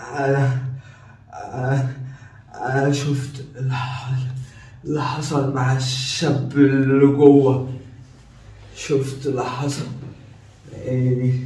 انا انا انا شفت اللي ح- اللي حصل مع الشاب اللي جوه شفت اللي حصل يعني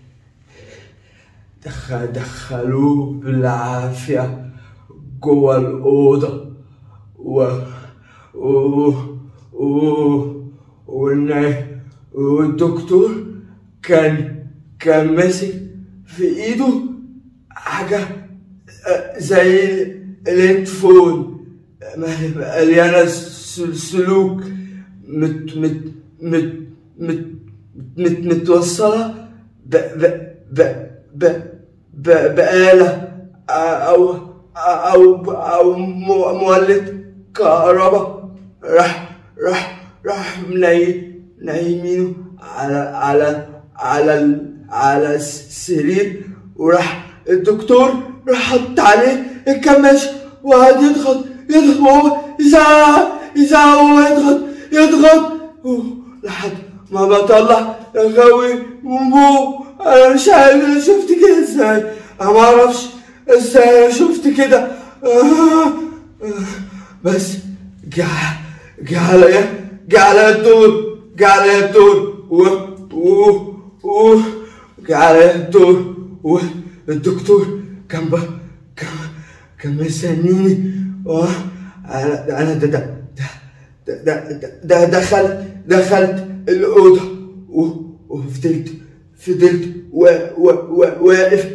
دخل دخلوه بالعافية جوه الأوضة و و و والنا- والدكتور كان كان ماسك في ايده حاجة آه، زي الهيدفون مليانة س- سلوك مت مت مت مت مت متوصلة ب ب ب ب ب بآلة أو أو أو مو- مولد كهرباء راح راح راح مني نايمينه على على على ال- على السرير وراح الدكتور راح حط عليه الكماشة وقعد يضغط يضغط وهو يزعق يزعق وهو يضغط يضغط أوه، لحد ما بطلع غاوي بو انا مش عارف انا شفت كده ازاي انا ما اعرفش ازاي انا شفت كده آه، آه، بس جه جه عليا جه عليا الدور جه عليا الدور و و و جه عليا الدور والدكتور كان ب... كان كان مستنيني و انا انا ده ده ده ده ده, ده دخلت دخلت الأوضة و- وفضلت فضلت و و و واقف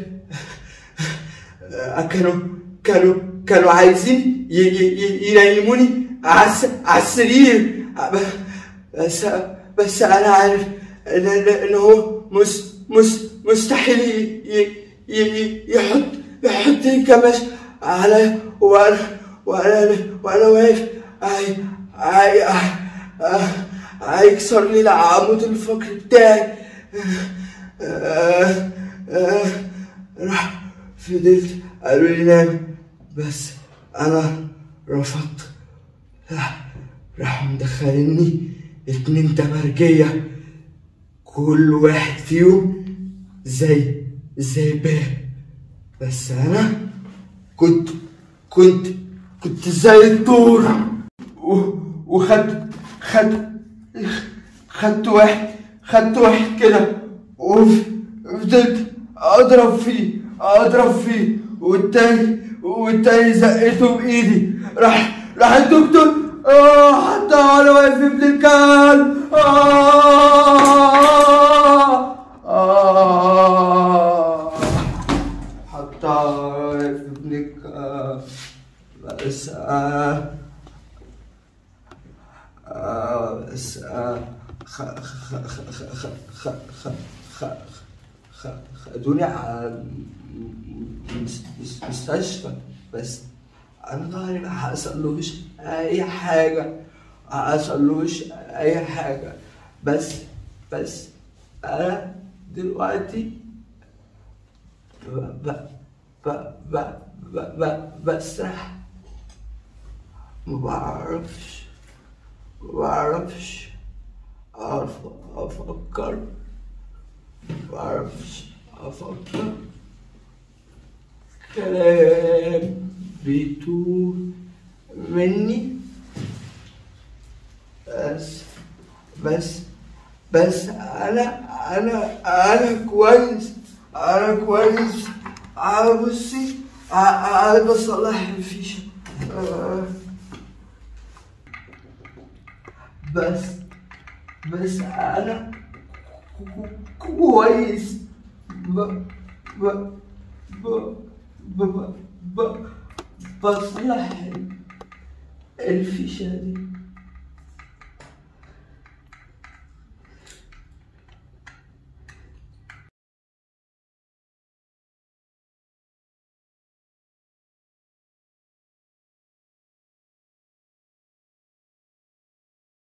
آه، كانوا كانوا كانوا عايزين ي- ي- ي- ينيموني على الس- على السرير بس بس انا عارف ان ان إن هو مس مس مستحيل ي- ي- ي- يحط يحط الكماش على وانا وانا وانا واقف هي هي هيكسر لي العمود الفقري بتاعي آه، آه، راح فضلت قالوا لي نام بس انا رفضت راح راحوا مدخليني اتنين تمرجية كل واحد فيهم زي زي باب بس انا كنت كنت كنت زي الدور و- وخدت خدت خدت واحد خدت واحد كده وفضلت اضرب فيه اضرب فيه والتاني والتاني زقته بايدي راح راح الدكتور اه حتى وانا واقف ابن الكلب آه آه حتى واقف ابن الكلب بس آه آه بس آه خ خ خ خ خ خ خ خ خ خدوني على مس- مس- مستشفى بس انا ظهري ما حصلوش اي حاجه ما حصلوش اي حاجه بس بس انا دلوقتي ب ب ب ب ب ب بسرح ما بعرفش ما بعرفش أف- افكر ما بعرفش افكر كلام بيتوه مني بس بس بس انا انا انا كويس انا كويس انا بصي انا بصلح الفيشه آه. بس بس انا كويس ب ب ب ب ب ب بصلح الفيشه دي